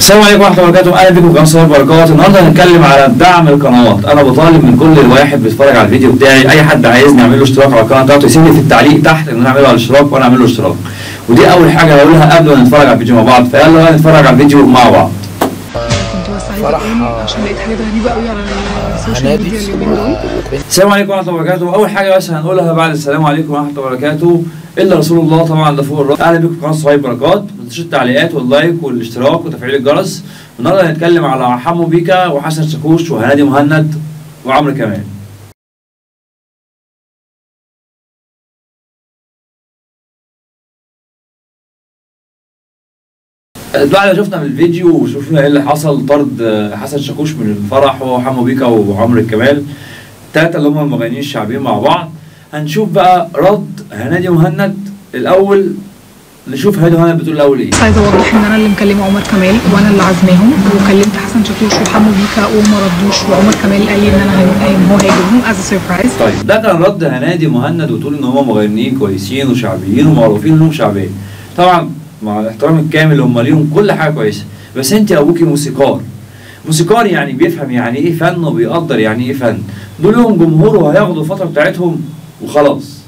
السلام عليكم ورحمه الله وبركاته اهلا بكم في قناه صور بركات النهارده هنتكلم على دعم القنوات انا بطالب من كل واحد بيتفرج على الفيديو بتاعي اي حد عايزني اعمل له اشتراك على القناه بتاعته يسيب لي في التعليق تحت ان انا اعمل له على الاشتراك وانا اعمل له اشتراك ودي اول حاجه هقولها قبل ما نتفرج على الفيديو مع بعض فيلا بقى نتفرج على الفيديو مع بعض كنت بس عايزه فرح، اقوم آه، عشان لقيت حاجات غريبه قوي على السوشيال هنادي ميديا اليومين دول السلام عليكم ورحمه الله وبركاته اول حاجه بس هنقولها بعد السلام عليكم ورحمه الله وبركاته الا رسول الله طبعا ده فوق الراس اهلا بكم في قناه صهيب بركات ما تنسوش التعليقات واللايك والاشتراك وتفعيل الجرس النهارده هنتكلم على حمو بيكا وحسن شاكوش وهنادي مهند وعمرو كمال بعد ما شفنا من الفيديو وشفنا ايه اللي حصل طرد آه، حسن شاكوش من الفرح هو حمو بيكا وعمرو كمال التلاتة اللي هم المغنيين الشعبيين مع بعض هنشوف بقى رد هنادي مهند الاول نشوف هنادي مهند بتقول الاول ايه بس عايزه اوضح ان انا اللي مكلمه عمر كمال وانا اللي عازماهم وكلمت حسن شاكوش وحمو بيكا وما ردوش وعمر كمال قال لي ان انا هي- ان هو هيجيبهم از سربرايز طيب ده كان رد هنادي مهند وتقول ان هم مغنيين كويسين وشعبيين ومعروفين انهم شعبيه طبعا مع الاحترام الكامل اللي هم ليهم كل حاجه كويسه بس انت ابوكي موسيقار موسيقار يعني بيفهم يعني ايه فن وبيقدر يعني ايه فن دول لهم جمهور وهياخدوا الفتره بتاعتهم وخلاص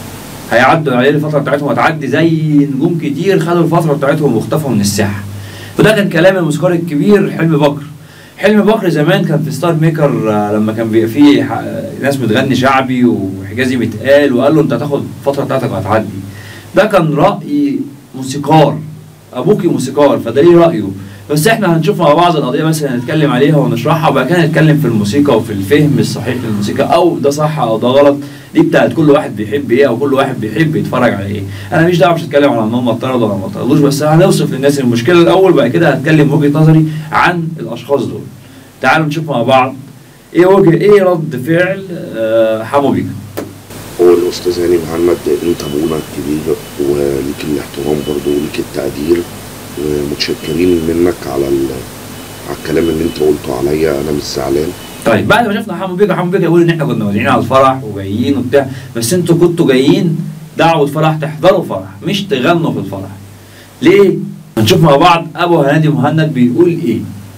هيعدوا عليه الفتره بتاعتهم هتعدي زي نجوم كتير خدوا الفتره بتاعتهم واختفوا من الساحه وده كان كلام الموسيقار الكبير حلمي بكر حلمي بكر زمان كان في ستار ميكر آه، لما كان بيبقى فيه ح- ناس بتغني شعبي وحجازي بيتقال وقال له انت هتاخد الفتره بتاعتك وهتعدي ده كان راي موسيقار ابوكي موسيقار فده ليه رايه بس احنا هنشوف مع بعض القضيه بس هنتكلم عليها ونشرحها وبعد كده نتكلم في الموسيقى وفي الفهم الصحيح للموسيقى او ده صح او ده غلط دي بتاعت كل واحد بيحب ايه او كل واحد بيحب يتفرج على ايه انا مش دعوه مش هتكلم على انهم اطردوا ولا ما اطردوش بس هنوصف للناس المشكله الاول بعد كده هتكلم وجهه نظري عن الاشخاص دول تعالوا نشوف مع بعض ايه وجه ايه رد فعل آه، حمو بيكا هو الاستاذ هاني محمد انت ابونا الكبير وليك الاحترام برضه وليك التقدير ومتشكرين منك على ال... على الكلام اللي انت قلته عليا انا مش زعلان طيب بعد ما شفنا حمو بيكا حمو بيكا يقول ان احنا كنا واجعين على الفرح وجايين وبتاع بس انتوا كنتوا جايين دعوة فرح تحضروا فرح مش تغنوا في الفرح ليه؟ هنشوف مع بعض ابو هنادي مهند بيقول ايه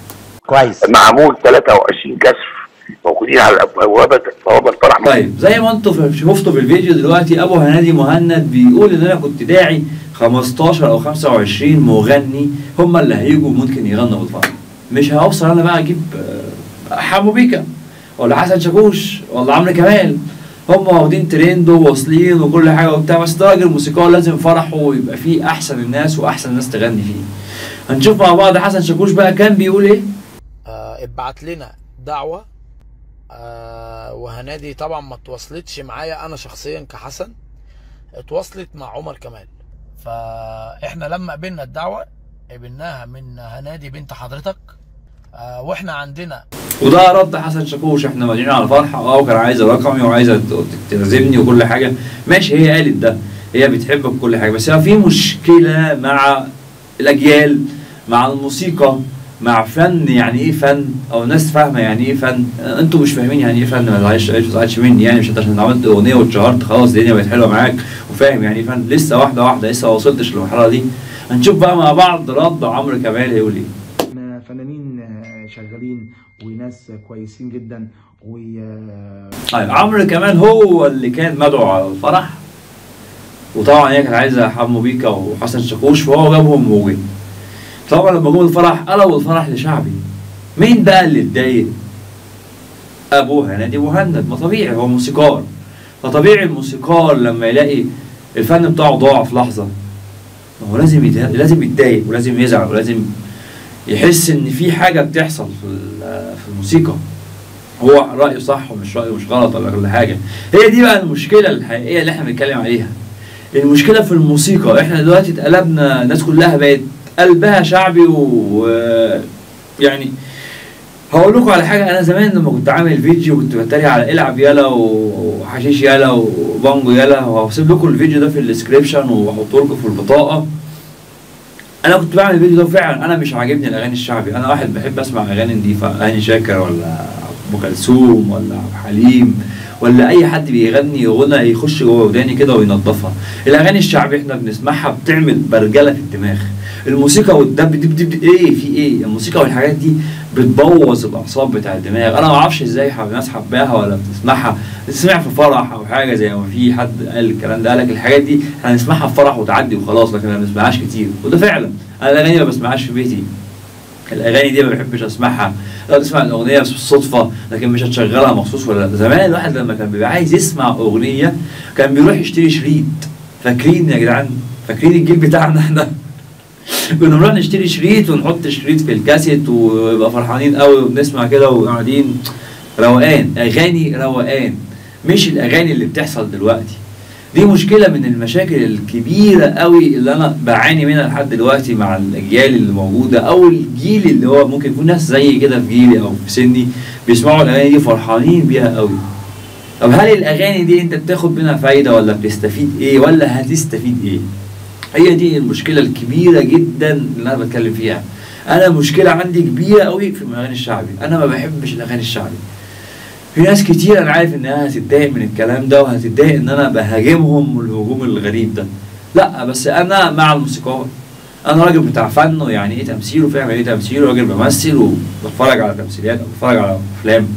كويس معمول 23 كشف موجودين على بوابه بوابه الفرح طيب زي ما انتوا في- شفتوا في الفيديو دلوقتي ابو هنادي مهند بيقول ان انا كنت داعي 15 او 25 مغني هم اللي هيجوا ممكن يغنوا في الفرح مش هوصل انا بقى اجيب آه، حمو بيكا ولا حسن شاكوش ولا عمرو كمال هم واخدين ترند وواصلين وكل حاجه وبتاع بس ده راجل موسيقار لازم فرحه ويبقى فيه احسن الناس واحسن الناس تغني فيه هنشوف مع بعض حسن شاكوش بقى كان بيقول ايه آه ابعت لنا دعوة آه وهنادي طبعا ما اتواصلتش معايا انا شخصيا كحسن اتواصلت مع عمر كمال فاحنا لما قبلنا الدعوة قبلناها من هنادي بنت حضرتك آه واحنا عندنا وده رد حسن شاكوش احنا ماشيين على فرحه اه وكان عايزه رقمي وعايزه ت- تعزمني وكل حاجه ماشي هي قالت ده هي بتحبك وكل حاجه بس هي في مشكله مع الاجيال مع الموسيقى مع فن يعني ايه فن او الناس فاهمه يعني ايه فن اه، انتوا مش فاهمين يعني ايه فن ما تزعلش ما تزعلش مني يعني مش انت عشان عملت اغنيه واتشهرت خلاص الدنيا بقت حلوه معاك وفاهم يعني ايه فن لسه واحده واحده لسه ما وصلتش للمرحله دي هنشوف بقى مع بعض رد عمرو كمال هيقول ايه احنا فنانين آه، شغالين وناس كويسين جدا و آه، طيب عمرو كمان هو اللي كان مدعو على الفرح وطبعا هي كانت عايزه حمو بيكا وحسن شاكوش فهو جابهم وجه طبعا لما جم الفرح قلبوا الفرح لشعبي مين بقى اللي اتضايق؟ ابوها نادي مهند ما طبيعي هو موسيقار فطبيعي الموسيقار لما يلاقي الفن بتاعه ضاع في لحظه ما هو لازم يتضايق لازم يتضايق ولازم يزعل ولازم يحس ان في حاجه بتحصل في ال- في الموسيقى هو رأيه صح ومش رأيه مش غلط ولا كل حاجة هي دي بقى المشكلة الحقيقية اللي احنا بنتكلم عليها المشكلة في الموسيقى احنا دلوقتي اتقلبنا الناس كلها بقت قلبها شعبي و يعني هقول لكم على حاجة أنا زمان لما كنت عامل فيديو كنت بتريق على العب يلا وحشيش يلا وبانجو يلا وهسيب لكم الفيديو ده في الديسكريبشن وهحطه لكم في البطاقة انا كنت بعمل الفيديو ده فعلا انا مش عاجبني الاغاني الشعبي انا واحد بحب اسمع اغاني نضيفه اغاني شاكر ولا ام كلثوم ولا عبد الحليم ولا اي حد بيغني غنى يخش جوه وداني كده وينظفها الاغاني الشعبي احنا بنسمعها بتعمل برجله في الدماغ الموسيقى والدب دب دب ايه في ايه الموسيقى والحاجات دي بتبوظ الاعصاب بتاع الدماغ انا ما اعرفش ازاي حب- الناس حباها ولا بتسمعها تسمع في فرح او حاجه زي ما في حد قال الكلام ده قال لك الحاجات دي هنسمعها في فرح وتعدي وخلاص لكن ما بنسمعهاش كتير وده فعلا انا الاغاني ما بسمعهاش في بيتي الاغاني دي ما بحبش اسمعها لا تسمع الاغنيه بس بالصدفه لكن مش هتشغلها مخصوص ولا لا. زمان الواحد لما كان بيبقى عايز يسمع اغنيه كان بيروح يشتري شريط فاكرين يا جدعان فاكرين الجيل بتاعنا احنا كنا بنروح نشتري شريط ونحط شريط في الكاسيت ويبقى فرحانين قوي وبنسمع كده وقاعدين روقان اغاني روقان مش الاغاني اللي بتحصل دلوقتي دي مشكلة من المشاكل الكبيرة قوي اللي أنا بعاني منها لحد دلوقتي مع الأجيال اللي موجودة أو الجيل اللي هو ممكن يكون ناس زي كده في جيلي أو في سني بيسمعوا الأغاني دي فرحانين بيها قوي. طب هل الأغاني دي أنت بتاخد منها فايدة ولا بتستفيد إيه ولا هتستفيد إيه؟ هي دي المشكلة الكبيرة جدا اللي أنا بتكلم فيها. أنا مشكلة عندي كبيرة قوي في الأغاني الشعبي، أنا ما بحبش الأغاني الشعبي. في ناس كتير انا عارف انها هتتضايق من الكلام ده وهتتضايق ان انا بهاجمهم الهجوم الغريب ده لا بس انا مع الموسيقار انا راجل بتاع فن ويعني ايه تمثيل وفاهم يعني ايه تمثيل وراجل بمثل وبتفرج على تمثيليات او بتفرج على افلام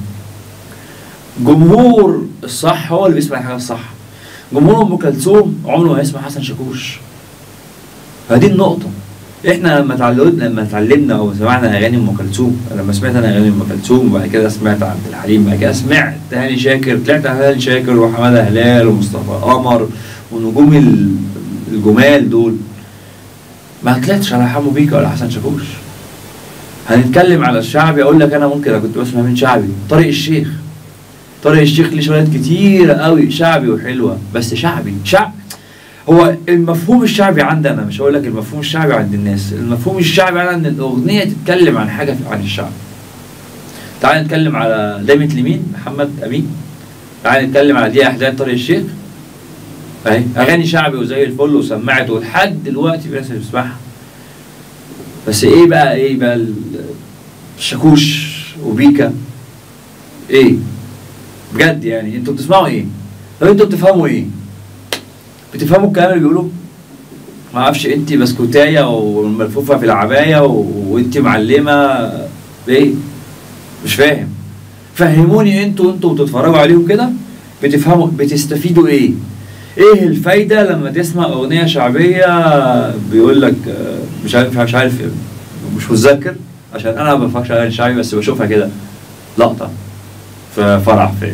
جمهور الصح هو اللي بيسمع الحاجه الصح جمهور ام كلثوم عمره ما هيسمع حسن شاكوش فدي النقطه احنا لما اتعلمنا لما اتعلمنا او سمعنا اغاني ام كلثوم لما سمعت انا اغاني ام كلثوم وبعد كده سمعت عبد الحليم بعد كده سمعت هاني شاكر طلعت على هاني شاكر وحماده هلال ومصطفى قمر ونجوم ال- الجمال دول ما طلعتش على حمو بيكا ولا حسن شاكوش هنتكلم على الشعبي اقول لك انا ممكن انا كنت بسمع مين شعبي طارق الشيخ طارق الشيخ ليه شويات كتيرة قوي شعبي وحلوة بس شعبي شعب هو المفهوم الشعبي عندي انا مش هقول لك المفهوم الشعبي عند الناس المفهوم الشعبي انا ان الاغنيه تتكلم عن حاجه عن الشعب تعال نتكلم على دايمة اليمين محمد امين تعال نتكلم على دي احداث طارق الشيخ اهي اغاني شعبي وزي الفل وسمعت ولحد دلوقتي في ناس اللي بتسمعها بس ايه بقى ايه بقى ال- الشاكوش وبيكا ايه بجد يعني انتوا بتسمعوا ايه طب انتوا بتفهموا ايه بتفهموا الكلام اللي بيقولوه ما اعرفش انت بسكوتايه وملفوفه في العبايه و... وانت معلمه ايه مش فاهم فهموني انتوا انتوا بتتفرجوا عليهم كده بتفهموا بتستفيدوا ايه ايه الفايده لما تسمع اغنيه شعبيه بيقول لك آه، مش عارف مش عارف مش متذكر عشان انا ما بفكرش على شعبي بس بشوفها كده لقطه في فرح في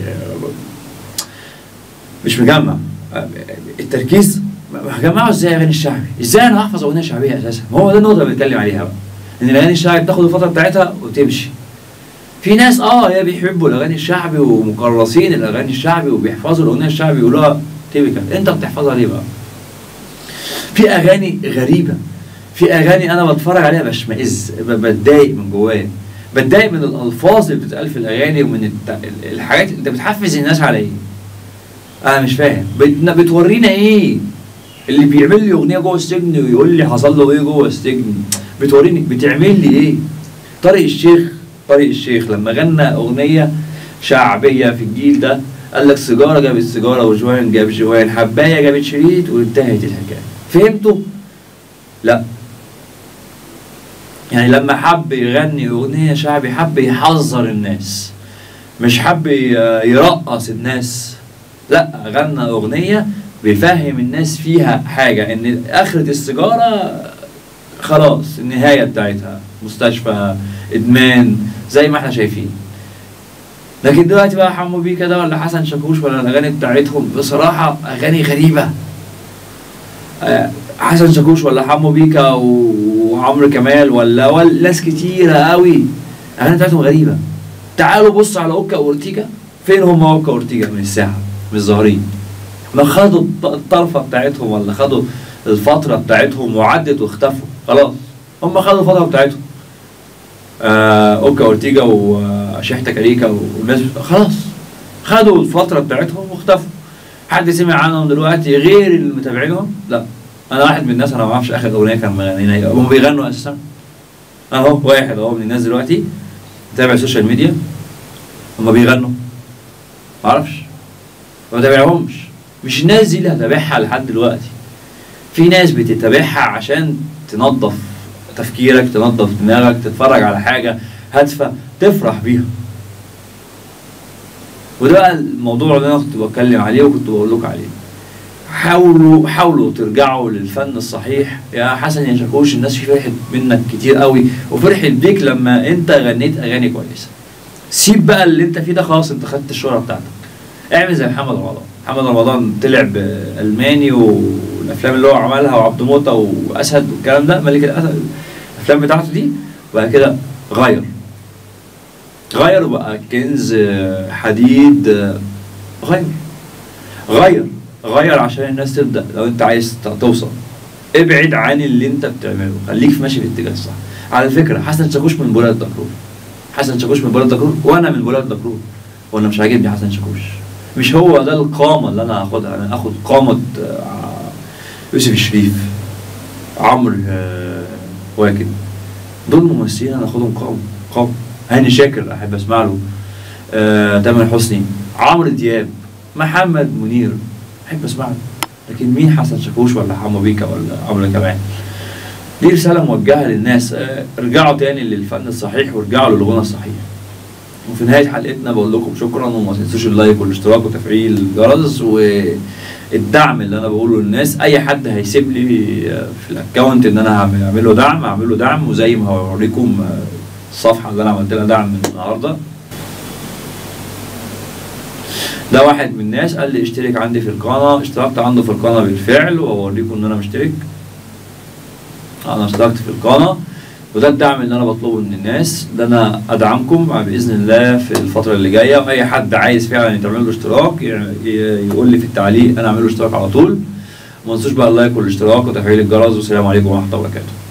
مش مجمع التركيز هجمعه ازاي اغاني الشعبي؟ ازاي انا هحفظ اغنيه شعبيه اساسا؟ ما هو ده النقطه اللي بنتكلم عليها بقى ان الاغاني الشعبي بتاخد الفتره بتاعتها وتمشي في ناس اه هي بيحبوا الاغاني الشعبي ومكرسين الاغاني الشعبي وبيحفظوا الاغنيه الشعبي يقولوها تيبيكال انت بتحفظها ليه بقى؟ في اغاني غريبه في اغاني انا بتفرج عليها بشمئز ب- بتضايق من جوايا بتضايق من الالفاظ اللي بتتقال في الاغاني ومن الت... الحاجات انت بتحفز الناس على ايه؟ انا مش فاهم بت... بتورينا ايه؟ اللي بيعمل لي اغنيه جوه السجن ويقول لي حصل له ايه جوه السجن بتوريني بتعمل لي ايه؟ طارق الشيخ طارق الشيخ لما غنى اغنيه شعبيه في الجيل ده قال لك سيجاره جابت سيجاره وجوان جاب جوان حبايه جابت شريط وانتهت الحكايه فهمتوا؟ لا يعني لما حب يغني اغنيه شعبي حب يحذر الناس مش حب ي- يرقص الناس لا غنى اغنيه بيفهم الناس فيها حاجه ان اخره السيجاره خلاص النهايه بتاعتها مستشفى ادمان زي ما احنا شايفين لكن دلوقتي بقى حمو بيكا ده ولا حسن شاكوش ولا الاغاني بتاعتهم بصراحه اغاني غريبه آه، حسن شاكوش ولا حمو بيكا و- وعمرو كمال ولا ولا ناس كتيره قوي الاغاني بتاعتهم غريبه تعالوا بصوا على اوكا اورتيجا فين هم اوكا اورتيجا من الساحه مش ظاهرين ما خدوا الط- الطرفه بتاعتهم ولا خدوا الفتره بتاعتهم وعدت واختفوا خلاص هم خدوا الفتره بتاعتهم آه اوكا اورتيجا وشحته كاريكا والناس خلاص خدوا الفتره بتاعتهم واختفوا حد سمع عنهم دلوقتي غير اللي متابعينهم لا انا واحد من الناس انا ما اعرفش اخر اغنيه كان مغنينا ايه هم بيغنوا اساسا اهو واحد اهو من الناس دلوقتي متابع السوشيال ميديا هم بيغنوا ما اعرفش ما تابعهمش مش الناس دي اللي هتابعها لحد دلوقتي في ناس بتتابعها عشان تنظف تفكيرك تنظف دماغك تتفرج على حاجة هادفة تفرح بيها وده بقى الموضوع اللي انا كنت بتكلم عليه وكنت بقول لكم عليه حاولوا حاولوا ترجعوا للفن الصحيح يا حسن يا شاكوش الناس فرحت منك كتير قوي وفرحت بيك لما انت غنيت اغاني كويسه سيب بقى اللي انت فيه ده خلاص انت خدت الشهره بتاعتك اعمل زي محمد رمضان محمد رمضان طلع بالماني والافلام اللي هو عملها وعبد موته واسد والكلام ده ملك الاسد الافلام بتاعته دي وبعد كده غير غير وبقى كنز آه، حديد آه، غير غير غير عشان الناس تبدا لو انت عايز ت- توصل ابعد عن اللي انت بتعمله خليك ماشي في الاتجاه الصح على فكره حسن شاكوش من بلاد دكرور حسن شاكوش من بلاد دكرور وانا من بلاد دكرور وانا مش عاجبني حسن شاكوش مش هو ده القامه اللي انا هاخدها انا اخد قامه آه، يوسف الشريف عمرو آه، واكد دول ممثلين انا اخدهم قامه قامه هاني شاكر احب اسمع له آه، تامر حسني عمرو دياب محمد منير احب اسمع له لكن مين حسن شاكوش ولا حمو بيكا ولا عمرو كمان دي رساله موجهه للناس آه، ارجعوا تاني للفن الصحيح وارجعوا للغنى الصحيح وفي نهايه حلقتنا بقول لكم شكرا وما تنسوش اللايك والاشتراك وتفعيل الجرس والدعم اللي انا بقوله للناس اي حد هيسيب لي آه، في الاكونت ان انا هعمل أعمل له دعم اعمل له دعم وزي ما هوريكم آه، الصفحه اللي انا عملت لها دعم من النهارده ده واحد من الناس قال لي اشترك عندي في القناه اشتركت عنده في القناه بالفعل واوريكم ان انا مشترك انا اشتركت في القناه وده الدعم اللي انا بطلبه من الناس ده انا ادعمكم باذن الله في الفتره اللي جايه واي حد عايز فعلا يتعمل له اشتراك ي- ي- يقول لي في التعليق انا اعمل له اشتراك على طول ما تنسوش بقى اللايك والاشتراك وتفعيل الجرس والسلام عليكم ورحمه الله وبركاته